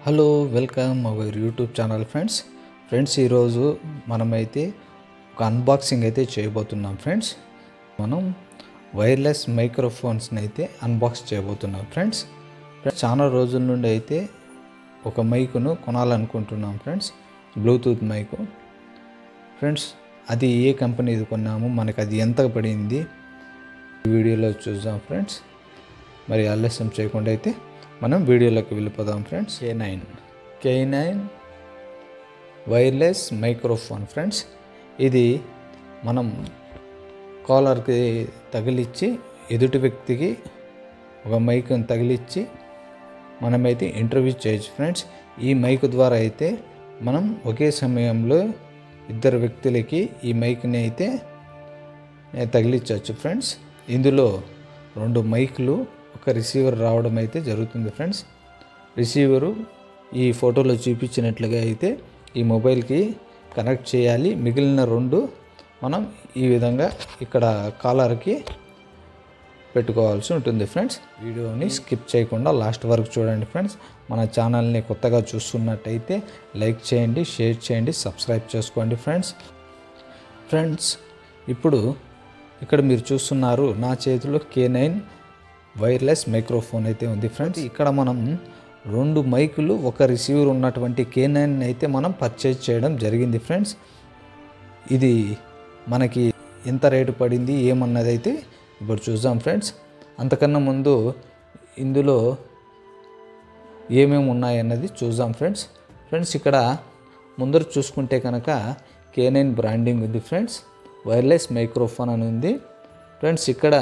hello welcome our YouTube channel friends friends ఈరోజు మనమైతే ఒక అన్బాక్సింగ్ అయితే చేయబోతున్నాం ఫ్రెండ్స్ మనం వైర్లెస్ మైక్రోఫోన్స్ని అయితే అన్బాక్స్ చేయబోతున్నాం ఫ్రెండ్స్ చాలా రోజుల నుండి అయితే ఒక మైకును కొనాలనుకుంటున్నాం ఫ్రెండ్స్ బ్లూటూత్ మైకు ఫ్రెండ్స్ అది ఏ కంపెనీది కొన్నాము మనకు అది ఎంత పడింది ఈ వీడియోలో చూద్దాం ఫ్రెండ్స్ మరి ఆలస్యం చేయకుండా అయితే మనం వీడియోలోకి వెళ్ళిపోదాం friends K nine K nine wireless microphone friends ఇది మనం కాలర్కి తగిలిచ్చి ఎదుటి వ్యక్తికి ఒక మైక్ని తగిలిచ్చి మనమైతే ఇంటర్వ్యూ చేయొచ్చు ఫ్రెండ్స్ ఈ మైక్ ద్వారా అయితే మనం ఒకే సమయంలో ఇద్దరు వ్యక్తులకి ఈ మైక్ని అయితే తగిలించవచ్చు ఫ్రెండ్స్ ఇందులో రెండు మైకులు ఒక రిసీవర్ రావడం అయితే జరుగుతుంది ఫ్రెండ్స్ రిసీవరు ఈ ఫోటోలో చూపించినట్లుగా అయితే ఈ మొబైల్కి కనెక్ట్ చేయాలి మిగిలిన రెండు మనం ఈ విధంగా ఇక్కడ కాలర్కి పెట్టుకోవాల్సి ఉంటుంది ఫ్రెండ్స్ వీడియోని స్కిప్ చేయకుండా లాస్ట్ వరకు చూడండి ఫ్రెండ్స్ మన ఛానల్ని కొత్తగా చూస్తున్నట్టయితే లైక్ చేయండి షేర్ చేయండి సబ్స్క్రైబ్ చేసుకోండి ఫ్రెండ్స్ ఫ్రెండ్స్ ఇప్పుడు ఇక్కడ మీరు చూస్తున్నారు నా చేతిలో కే నైన్ వైర్లెస్ మైక్రోఫోన్ అయితే ఉంది ఫ్రెండ్స్ ఇక్కడ మనం రెండు మైకులు ఒక రిసీవర్ ఉన్నటువంటి కే నైన్ అయితే మనం పర్చేజ్ చేయడం జరిగింది ఫ్రెండ్స్ ఇది మనకి ఎంత రేటు పడింది ఏమన్నది అయితే ఇప్పుడు చూద్దాం ఫ్రెండ్స్ అంతకన్నా ముందు ఇందులో ఏమేమి ఉన్నాయన్నది చూద్దాం ఫ్రెండ్స్ ఫ్రెండ్స్ ఇక్కడ ముందర చూసుకుంటే కనుక కే నైన్ బ్రాండింగ్ ఉంది ఫ్రెండ్స్ వైర్లెస్ మైక్రోఫోన్ అని ఉంది ఫ్రెండ్స్ ఇక్కడ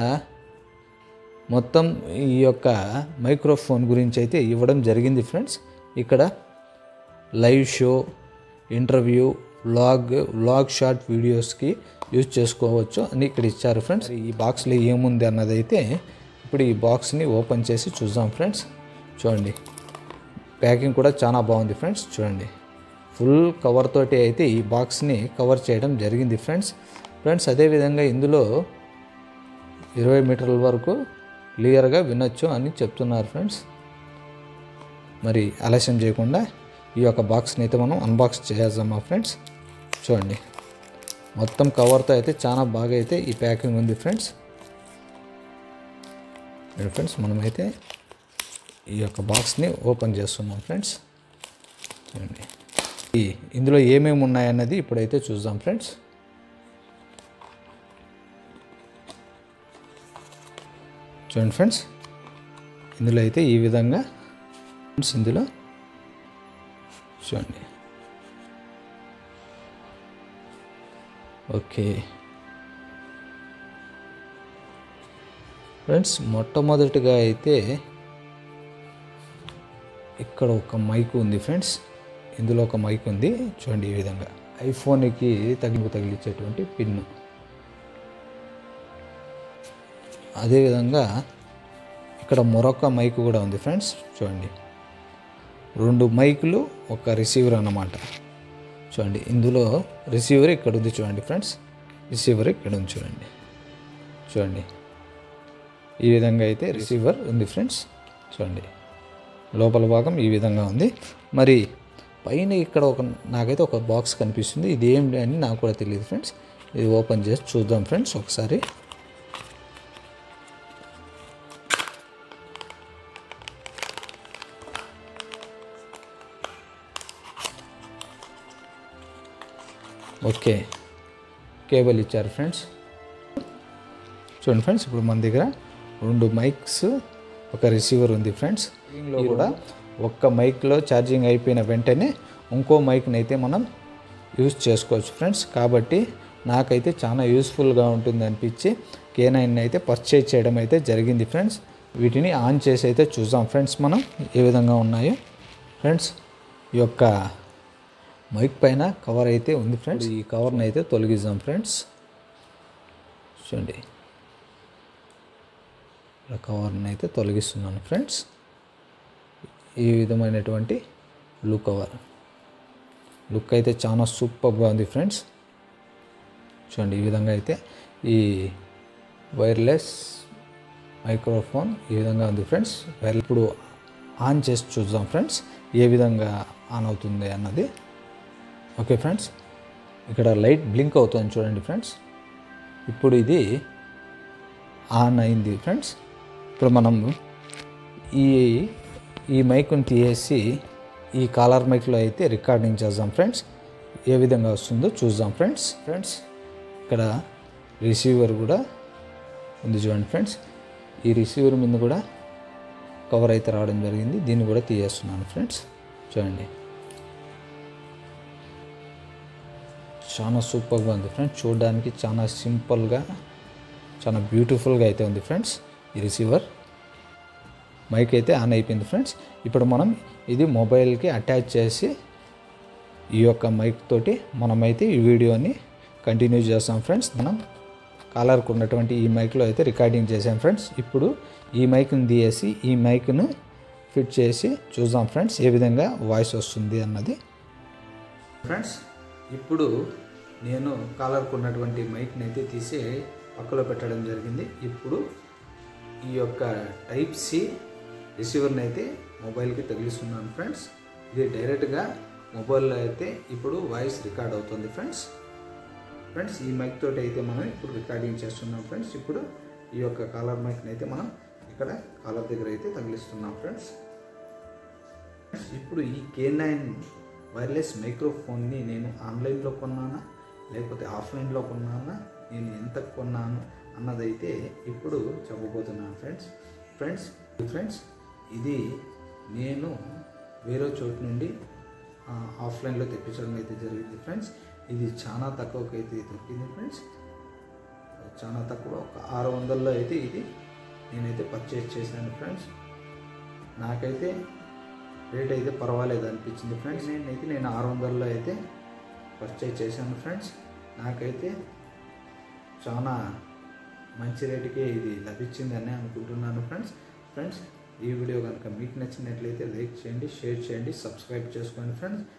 మొత్తం ఈ యొక్క మైక్రోఫోన్ గురించి అయితే ఇవ్వడం జరిగింది ఫ్రెండ్స్ ఇక్కడ live show interview vlog vlog short వీడియోస్కి యూజ్ చేసుకోవచ్చు అని ఇక్కడ ఇచ్చారు ఫ్రెండ్స్ ఈ బాక్స్లో ఏముంది అన్నది అయితే ఇప్పుడు ఈ బాక్స్ని ఓపెన్ చేసి చూద్దాం ఫ్రెండ్స్ చూడండి ప్యాకింగ్ కూడా చాలా బాగుంది ఫ్రెండ్స్ చూడండి ఫుల్ కవర్ తోటి అయితే ఈ బాక్స్ని కవర్ చేయడం జరిగింది ఫ్రెండ్స్ ఫ్రెండ్స్ అదేవిధంగా ఇందులో ఇరవై మీటర్ల వరకు క్లియర్గా వినొచ్చు అని చెప్తున్నారు ఫ్రెండ్స్ మరి ఆలస్యం చేయకుండా ఈ యొక్క బాక్స్ని అయితే మనం అన్బాక్స్ చేద్దామా ఫ్రెండ్స్ చూడండి మొత్తం కవర్తో అయితే చాలా బాగా అయితే ఈ ప్యాకింగ్ ఉంది ఫ్రెండ్స్ ఫ్రెండ్స్ మనమైతే ఈ యొక్క బాక్స్ని ఓపెన్ చేస్తున్నాం ఫ్రెండ్స్ చూడండి ఈ ఇందులో ఏమేమి ఉన్నాయన్నది ఇప్పుడైతే చూద్దాం ఫ్రెండ్స్ చూడండి ఫ్రెండ్స్ ఇందులో అయితే ఈ విధంగా ఫ్రెండ్స్ ఇందులో చూడండి ఓకే ఫ్రెండ్స్ మొట్టమొదటిగా అయితే ఇక్కడ ఒక మైక్ ఉంది ఫ్రెండ్స్ ఇందులో ఒక మైక్ ఉంది చూడండి ఈ విధంగా ఐఫోన్కి తగిలింపు తగిలించేటువంటి పిన్ను అదేవిధంగా ఇక్కడ మరొక మైక్ కూడా ఉంది ఫ్రెండ్స్ చూడండి రెండు మైకులు ఒక రిసీవర్ అన్నమాట చూడండి ఇందులో రిసీవర్ ఇక్కడ ఉంది చూడండి ఫ్రెండ్స్ రిసీవర్ ఇక్కడ ఉంది చూడండి చూడండి ఈ విధంగా అయితే రిసీవర్ ఉంది ఫ్రెండ్స్ చూడండి లోపల భాగం ఈ విధంగా ఉంది మరి పైన ఇక్కడ ఒక నాకైతే ఒక బాక్స్ కనిపిస్తుంది ఇది ఏమిటి అని నాకు కూడా తెలియదు ఫ్రెండ్స్ ఇది ఓపెన్ చేసి చూద్దాం ఫ్రెండ్స్ ఒకసారి ఓకే కేబుల్ ఇచ్చారు ఫ్రెండ్స్ చూడండి ఫ్రెండ్స్ ఇప్పుడు మన దగ్గర రెండు మైక్స్ ఒక రిసీవర్ ఉంది ఫ్రెండ్స్ దీనిలో కూడా ఒక్క మైక్లో ఛార్జింగ్ అయిపోయిన వెంటనే ఇంకో మైక్ని అయితే మనం యూజ్ చేసుకోవచ్చు ఫ్రెండ్స్ కాబట్టి నాకైతే చాలా యూస్ఫుల్గా ఉంటుంది అనిపించి కే నైన్ అయితే పర్చేజ్ చేయడం అయితే జరిగింది ఫ్రెండ్స్ వీటిని ఆన్ చేసి అయితే చూద్దాం ఫ్రెండ్స్ మనం ఏ విధంగా ఉన్నాయో ఫ్రెండ్స్ ఈ యొక్క మైక్ పైన కవర్ అయితే ఉంది ఫ్రెండ్స్ ఈ కవర్ని అయితే తొలగిద్దాం ఫ్రెండ్స్ చూడండి ఇలా కవర్ని అయితే తొలగిస్తున్నాను ఫ్రెండ్స్ ఈ విధమైనటువంటి లుక్ కవర్ లుక్ అయితే చాలా సూపర్గా ఉంది ఫ్రెండ్స్ చూడండి ఈ విధంగా అయితే ఈ వైర్లెస్ మైక్రోఫోన్ ఈ విధంగా ఉంది ఫ్రెండ్స్ వైర్ ఇప్పుడు ఆన్ చేసి చూద్దాం ఫ్రెండ్స్ ఏ విధంగా ఆన్ అవుతుంది అన్నది ఓకే ఫ్రెండ్స్ ఇక్కడ లైట్ బ్లింక్ అవుతుంది చూడండి ఫ్రెండ్స్ ఇప్పుడు ఇది ఆన్ అయింది ఫ్రెండ్స్ ఇప్పుడు మనం ఈ ఈ మైక్ని తీసేసి ఈ కాలర్ మైక్లో అయితే రికార్డింగ్ చేద్దాం ఫ్రెండ్స్ ఏ విధంగా వస్తుందో చూద్దాం ఫ్రెండ్స్ ఫ్రెండ్స్ ఇక్కడ రిసీవర్ కూడా ఉంది చూడండి ఫ్రెండ్స్ ఈ రిసీవర్ మీద కూడా కవర్ అయితే రావడం జరిగింది దీన్ని కూడా తీసేస్తున్నాను ఫ్రెండ్స్ చూడండి చాలా సూపర్గా ఉంది ఫ్రెండ్స్ చూడడానికి చాలా సింపుల్గా చాలా బ్యూటిఫుల్గా అయితే ఉంది ఫ్రెండ్స్ ఈ రిసీవర్ మైక్ అయితే ఆన్ అయిపోయింది ఫ్రెండ్స్ ఇప్పుడు మనం ఇది మొబైల్కి అటాచ్ చేసి ఈ యొక్క మైక్ తోటి మనమైతే ఈ వీడియోని కంటిన్యూ చేస్తాం ఫ్రెండ్స్ మనం కాలర్కు ఉన్నటువంటి ఈ మైక్లో అయితే రికార్డింగ్ చేసాం ఫ్రెండ్స్ ఇప్పుడు ఈ మైక్ని తీసేసి ఈ మైక్ను ఫిట్ చేసి చూద్దాం ఫ్రెండ్స్ ఏ విధంగా వాయిస్ వస్తుంది అన్నది ఫ్రెండ్స్ ఇప్పుడు నేను కాలర్కు ఉన్నటువంటి మైక్ని అయితే తీసి పక్కలో పెట్టడం జరిగింది ఇప్పుడు ఈ యొక్క టైప్ సి రిసీవర్ని అయితే మొబైల్కి తగిలిస్తున్నాను ఫ్రెండ్స్ ఇది డైరెక్ట్గా మొబైల్లో అయితే ఇప్పుడు వాయిస్ రికార్డ్ అవుతుంది ఫ్రెండ్స్ ఫ్రెండ్స్ ఈ మైక్ తోటి అయితే మనం ఇప్పుడు రికార్డింగ్ చేస్తున్నాం ఫ్రెండ్స్ ఇప్పుడు ఈ యొక్క కాలర్ మైక్ని అయితే మనం ఇక్కడ కాలర్ దగ్గర అయితే తగిలిస్తున్నాం ఫ్రెండ్స్ ఇప్పుడు ఈ కే నైన్ వైర్లెస్ మైక్రోఫోన్ని నేను ఆన్లైన్లో కొన్నానా లేకపోతే ఆఫ్లైన్లో కొన్నానా నేను ఎంత కొన్నాను అన్నదైతే ఇప్పుడు చెప్పబోతున్నాను ఫ్రెండ్స్ ఫ్రెండ్స్ ఫ్రెండ్స్ ఇది నేను వేరే చోటు నుండి ఆ, ఆఫ్లైన్లో తెప్పించడం అయితే జరిగింది ఫ్రెండ్స్ ఇది చాలా తక్కువకి అయితే దొరికింది ఫ్రెండ్స్ చాలా తక్కువ ఒక ఆరు వందల్లో అయితే ఇది నేనైతే పర్చేస్ చేశాను ఫ్రెండ్స్ నాకైతే రేట్ అయితే పర్వాలేదు అనిపించింది ఫ్రెండ్స్ నేనైతే నేను ఆరు వందల్లో అయితే పర్చేజ్ చేశాను ఫ్రెండ్స్ నాకైతే చాలా మంచి రేటుకే ఇది లభించిందని అనుకుంటున్నాను ఫ్రెండ్స్ ఫ్రెండ్స్ ఈ వీడియో కనుక మీకు నచ్చినట్లయితే లైక్ చేయండి షేర్ చేయండి సబ్స్క్రైబ్ చేసుకోండి ఫ్రెండ్స్